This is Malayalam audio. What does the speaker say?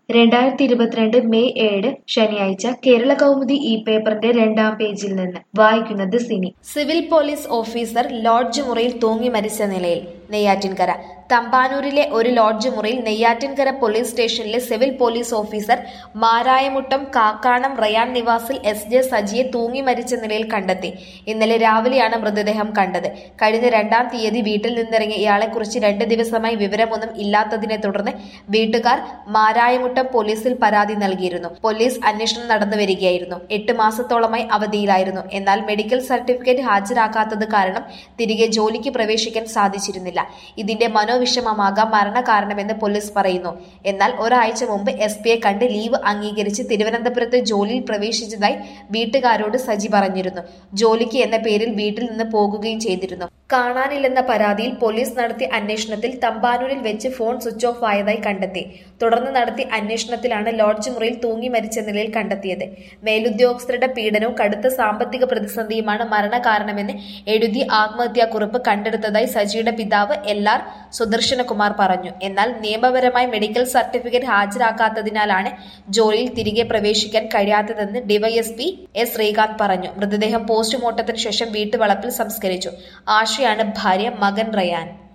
രണ്ടായിരത്തി ഇരുപത്തിരണ്ട് മെയ് ഏഴ് ശനിയാഴ്ച കേരള കൗമുദി ഈ പേപ്പറിന്റെ രണ്ടാം പേജിൽ നിന്ന് വായിക്കുന്നത് Sini civil police officer lodge മുറിയിൽ തൂങ്ങി മരിച്ച നിലയിൽ നെയ്യാറ്റിൻകര തമ്പാനൂരിലെ ഒരു ലോഡ്ജ് മുറിയിൽ നെയ്യാറ്റിൻകര പോലീസ് സ്റ്റേഷനിലെ civil police officer Marayamuttam Kakkanam റയാൻ നിവാസിൽ എസ് ജെ സജിയെ തൂങ്ങി മരിച്ച നിലയിൽ കണ്ടെത്തി ഇന്നലെ രാവിലെയാണ് മൃതദേഹം കണ്ടത് കഴിഞ്ഞ രണ്ടാം തീയതി വീട്ടിൽ നിന്നിറങ്ങിയ ഇയാളെക്കുറിച്ച് രണ്ട് ദിവസമായി വിവരമൊന്നും ഇല്ലാത്തതിനെ തുടർന്ന് വീട്ടുകാർ മാരായമുട്ടം പോലീസിൽ പരാതി നൽകിയിരുന്നു പോലീസ് അന്വേഷണം നടന്നു വരികയായിരുന്നു എട്ട് മാസത്തോളമായി അവധിയിലായിരുന്നു എന്നാൽ മെഡിക്കൽ സർട്ടിഫിക്കറ്റ് ഹാജരാക്കാത്തത് കാരണം തിരികെ ജോലിക്ക് പ്രവേശിക്കാൻ സാധിച്ചിരുന്നില്ല ഇതിന്റെ മനോവിഷമമാകാം മരണകാരണമെന്ന് പോലീസ് പറയുന്നു എന്നാൽ ഒരാഴ്ച മുമ്പ് എസ് പിയെ കണ്ട് ലീവ് അംഗീകരിച്ച് തിരുവനന്തപുരത്ത് ജോലിയിൽ പ്രവേശിച്ചതായി വീട്ടുകാരോട് സജി പറഞ്ഞിരുന്നു ജോലിക്ക് എന്ന പേരിൽ വീട്ടിൽ നിന്ന് പോകുകയും ചെയ്തിരുന്നു കാണാനില്ലെന്ന പരാതിയിൽ പോലീസ് നടത്തിയ അന്വേഷണത്തിൽ തമ്പാനൂരിൽ വെച്ച് ഫോൺ സ്വിച്ച് ഓഫ് ആയതായി കണ്ടെത്തി തുടർന്ന് നടത്തിയ അന്വേഷണത്തിലാണ് ലോഡ്ജ് മുറിയിൽ തൂങ്ങി മരിച്ച നിലയിൽ കണ്ടെത്തിയത് മേലുദ്യോഗസ്ഥരുടെ പീഡനവും കടുത്ത സാമ്പത്തിക പ്രതിസന്ധിയുമാണ് മരണകാരണമെന്ന് എഴുതി ആത്മഹത്യാക്കുറിപ്പ് കണ്ടെടുത്തതായി സജിയുടെ പിതാവ് എൽ ആർ സുദർശനകുമാർ പറഞ്ഞു എന്നാൽ നിയമപരമായി മെഡിക്കൽ സർട്ടിഫിക്കറ്റ് ഹാജരാക്കാത്തതിനാലാണ് ജോലിയിൽ തിരികെ പ്രവേശിക്കാൻ കഴിയാത്തതെന്ന് ഡിവൈഎസ്പി എസ് ശ്രീകാന്ത് പറഞ്ഞു മൃതദേഹം പോസ്റ്റ്മോർട്ടത്തിന് ശേഷം വീട്ടുവളപ്പിൽ സംസ്കരിച്ചു ആശയാണ് ഭാര്യ മകൻ റയാൻ